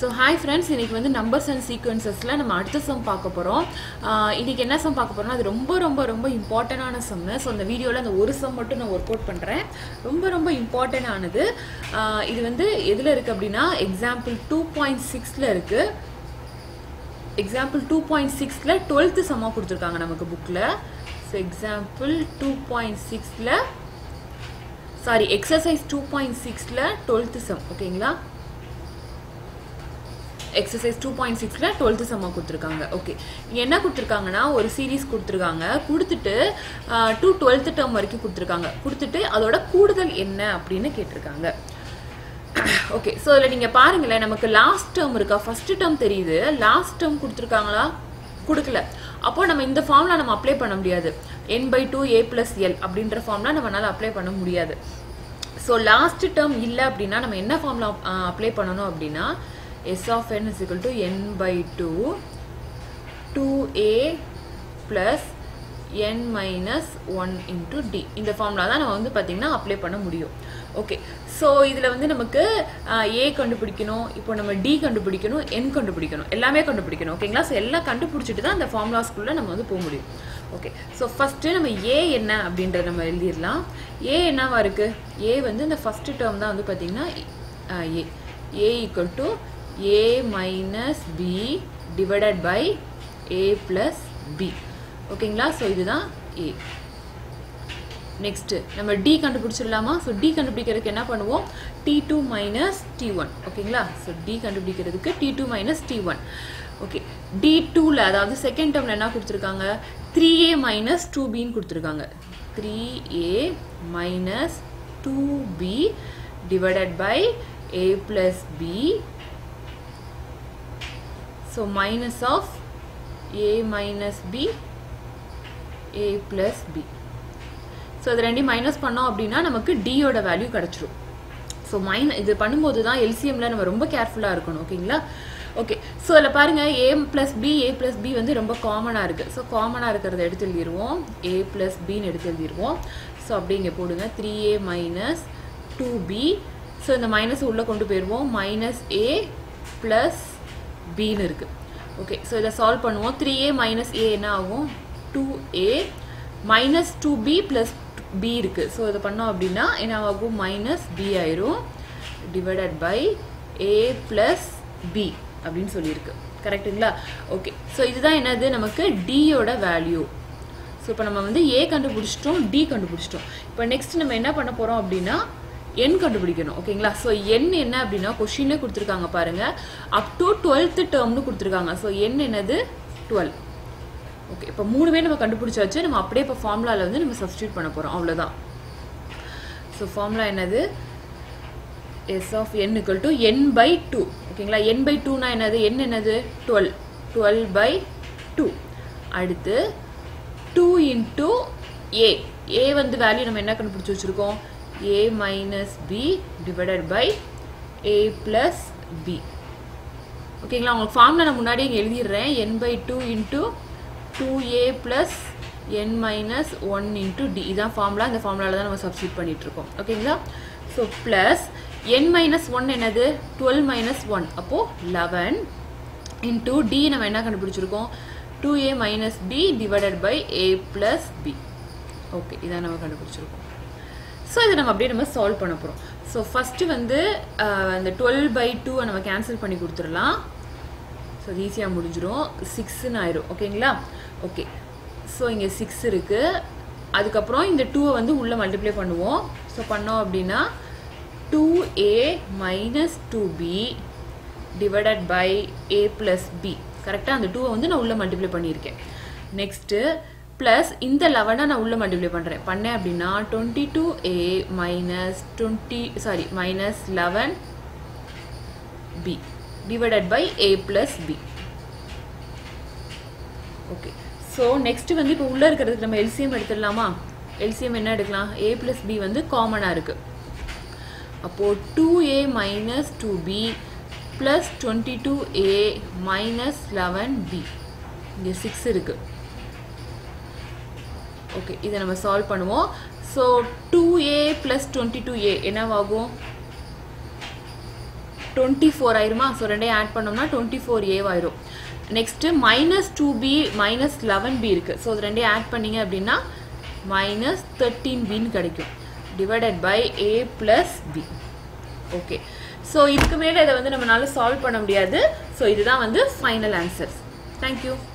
so hi friends இன்னைக்கு வந்து numbers and சீக்வன்சஸில் நம்ம அடுத்த சம் பார்க்க போகிறோம் இன்னைக்கு என்ன சம் பார்க்க போகிறோம்னா அது ரொம்ப ரொம்ப ரொம்ப இம்பார்ட்டண்டான சம்மு ஸோ அந்த வீடியோவில் அந்த ஒரு சம் மட்டும் நான் ஒர்க் அவுட் பண்ணுறேன் ரொம்ப ரொம்ப இம்பார்ட்டன்ட் ஆனது ஆஹ் இது வந்து எதில் இருக்குது அப்படின்னா எக்ஸாம்பிள் டூ பாயிண்ட் சிக்ஸில் இருக்குது எக்ஸாம்பிள் டூ பாயிண்ட் சிக்ஸில் டுவெல்த்து சம்மாக கொடுத்துருக்காங்க நமக்கு புக்கில் ஸோ எக்ஸாம்பிள் டூ பாயிண்ட் சிக்ஸில் சாரி எக்ஸசைஸ் டூ பாயிண்ட் சிக்ஸில் டுவெல்த்து சம் ஓகேங்களா எக்ஸசைஸ் டூ பாயிண்ட் சிக்ஸில் டுவெல்த்து சம்மா கொடுத்துருக்காங்க ஓகே இங்கே என்ன கொடுத்துருக்காங்கன்னா ஒரு சீரீஸ் கொடுத்துருக்காங்க கொடுத்துட்டு டூ டுவெல்த்து டேர்ம் வரைக்கும் கொடுத்துருக்காங்க கொடுத்துட்டு அதோட கூடுதல் என்ன அப்படின்னு கேட்டிருக்காங்க ஓகே ஸோ இதில் நீங்கள் பாருங்களேன் நமக்கு லாஸ்ட் டேர்ம் இருக்கா ஃபர்ஸ்ட் டேர்ம் தெரியுது லாஸ்ட் டேர்ம் கொடுத்துருக்காங்களா கொடுக்கல அப்போ நம்ம இந்த ஃபார்ம்ல நம்ம அப்ளை பண்ண முடியாது n by two a plus l அப்படின்ற ஃபார்ம்லாம் நம்மளால அப்ளை பண்ண முடியாது ஸோ லாஸ்ட் டேர்ம் இல்லை அப்படின்னா நம்ம என்ன ஃபார்ம்ல அப்ளை பண்ணணும் அப்படின்னா S of n is equal to n by two two a plus n minus one into d இந்த ஃபார்முலா தான் நம்ம வந்து பார்த்திங்கன்னா அப்ளை பண்ண முடியும் ஓகே ஸோ இதில் வந்து நமக்கு ஏ கண்டுபிடிக்கணும் இப்போ நம்ம டி கண்டுபிடிக்கணும் என் கண்டுபிடிக்கணும் எல்லாமே கண்டுபிடிக்கணும் ஓகேங்களா ஸோ எல்லாம் கண்டுபிடிச்சிட்டு தான் அந்த ஃபார்முலாஸ்குள்ளே நம்ம வந்து போக முடியும் ஓகே ஸோ ஃபஸ்ட்டு நம்ம ஏ என்ன அப்படின்றத நம்ம எழுதிடலாம் ஏ என்னவா இருக்குது ஏ வந்து இந்த ஃபஸ்ட்டு டேர்ம் தான் வந்து பார்த்திங்கன்னா a a equal to a minus b divided by a plus b ஓகேங்களா ஸோ இதுதான் ஏ நெக்ஸ்ட்டு நம்ம டி கண்டுபிடிச்சிடலாமா ஸோ டி கண்டுபிடிக்கிறதுக்கு என்ன பண்ணுவோம் d two minus d one ஓகேங்களா ஸோ டி கண்டுபிடிக்கிறதுக்கு d two minus d one okay d டூவில் அதாவது செகண்ட் டேர்மில் என்ன கொடுத்துருக்காங்க த்ரீ ஏ மைனஸ் டூ பின்னு கொடுத்துருக்காங்க three a minus two b divided by a plus b so minus of A minus b a plus b so இது ரெண்டையும் minus பண்ணோம் அப்படின்னா நமக்கு டியோட வேல்யூ கிடச்சிரும் ஸோ மைன இது பண்ணும்போது தான் எல்சிஎம்ல நம்ம ரொம்ப கேர்ஃபுல்லாக இருக்கணும் ஓகேங்களா ஓகே ஸோ அதில் பாருங்கள் a plus b a plus b வந்து ரொம்ப காமனாக இருக்குது ஸோ காமனாக இருக்கிறத எடுத்து எழுதிடுவோம் ஏ ப்ளஸ் பின்னு எடுத்து எழுதிடுவோம் ஸோ அப்படி இங்கே போடுங்க three a minus two b so இந்த மைனஸ் உள்ளே கொண்டு போயிடுவோம் மைனஸ் ஏ ப்ளஸ் பின்னு இருக்குது ஓகே ஸோ இதை சால்வ் பண்ணுவோம் த்ரீ ஏ மைனஸ் ஏ என்ன ஆகும் two a minus two b plus b இருக்குது ஸோ இதை பண்ணோம் அப்படின்னா என்ன ஆகும் மைனஸ் பி ஆயிரும் divided by a plus b அப்படின்னு சொல்லியிருக்கு கரெக்டுங்களா ஓகே ஸோ இதுதான் என்னது நமக்கு டியோட வேல்யூ ஸோ இப்போ நம்ம வந்து ஏ கண்டுபிடிச்சிட்டோம் டி கண்டுபிடிச்சிட்டோம் இப்போ நெக்ஸ்ட் நம்ம என்ன பண்ண போகிறோம் அப்படின்னா என் கண்டுபிடிக்கணும் ஓகேங்களா ஸோ என் என்ன அப்படின்னா கொஷினே கொடுத்துருக்காங்க பாருங்க அப் டு டுவெல்த்து டேர்ம்னு கொடுத்துருக்காங்க ஸோ என் என்னது டுவெல் ஓகே இப்போ மூணு பேர் நம்ம கண்டுபிடிச்சாச்சு நம்ம அப்படியே இப்போ ஃபார்முலாவில் வந்து நம்ம சப்ஸ்டியூட் பண்ண போகிறோம் அவ்வளோதான் ஸோ ஃபார்முலா என்னது S of n equal to n by two ஓகேங்களா என் பை டூனா என்னது என் என்னது டுவெல் டுவெல் பை டூ அடுத்து டூ இன்ட்டு ஏ ஏ வந்து வேல்யூ நம்ம என்ன கண்டுபிடிச்சி வச்சுருக்கோம் a minus b divided by a plus b ஓகேங்களா உங்களுக்கு ஃபார்மில் நான் முன்னாடியே இங்கே எழுதிடுறேன் n by two into two a plus n minus one into d இதான் ஃபார்முலா இந்த ஃபார்முலாவில் தான் நம்ம சப்ஸ்டியூட் பண்ணிகிட்ருக்கோம் ஓகேங்களா so plus n minus one என்னது டுவெல் மைனஸ் ஒன் அப்போது லெவன் இன்ட்டு டி நம்ம என்ன கண்டுபிடிச்சிருக்கோம் two a minus b divided by a plus b okay இதான் நம்ம கண்டுபிடிச்சிருக்கோம் ஸோ இதை நம்ம அப்படியே நம்ம சால்வ் பண்ண போகிறோம் ஸோ ஃபஸ்ட்டு வந்து இந்த டுவெல் பை டூவை நம்ம கேன்சல் பண்ணி கொடுத்துடலாம் ஸோ அது ஈஸியாக முடிஞ்சிடும் சிக்ஸ்ன்னு ஆயிரும் ஓகேங்களா ஓகே ஸோ இங்கே சிக்ஸ் இருக்குது அதுக்கப்புறம் இந்த டூவை வந்து உள்ளே மல்டிப்ளை பண்ணுவோம் ஸோ பண்ணோம் அப்படின்னா two a minus two b divided by a plus b கரெக்டாக அந்த டூவை வந்து நான் உள்ளே மல்டிப்ளை பண்ணியிருக்கேன் நெக்ஸ்ட்டு ப்ளஸ் இந்த லெவனை நான் உள்ளே மல்டிப்ளை பண்ணுறேன் பண்ணேன் அப்படின்னா twenty two a minus twenty sorry minus eleven b divided by a plus b okay so next வந்து இப்போ உள்ளே இருக்கிறதுக்கு நம்ம எல்சிஎம் எடுத்துடலாமா எல்சிஎம் என்ன எடுக்கலாம் ஏ ப்ளஸ் பி வந்து காமனாக இருக்குது அப்போது two a minus two b plus twenty two a minus eleven b இங்கே சிக்ஸ் இருக்குது ஓகே இதை நம்ம சால்வ் பண்ணுவோம் so two a plus twenty two a என்னவாகும் டுவெண்ட்டி ஃபோர் ஆயிருமா ஸோ ரெண்டையும் ஆட் பண்ணோம்னா டுவெண்ட்டி ஃபோர் ஏவாயிரும் next minus two b minus eleven b இருக்குது ஸோ அது ரெண்டையும் ஆட் பண்ணீங்க அப்படின்னா மைனஸ் தேர்ட்டீன் பின்னு கிடைக்கும் divided by a plus b okay so இதுக்கு மேலே இதை வந்து நம்மளால சால்வ் பண்ண முடியாது ஸோ இதுதான் வந்து ஃபைனல் ஆன்சர்ஸ் தேங்க்யூ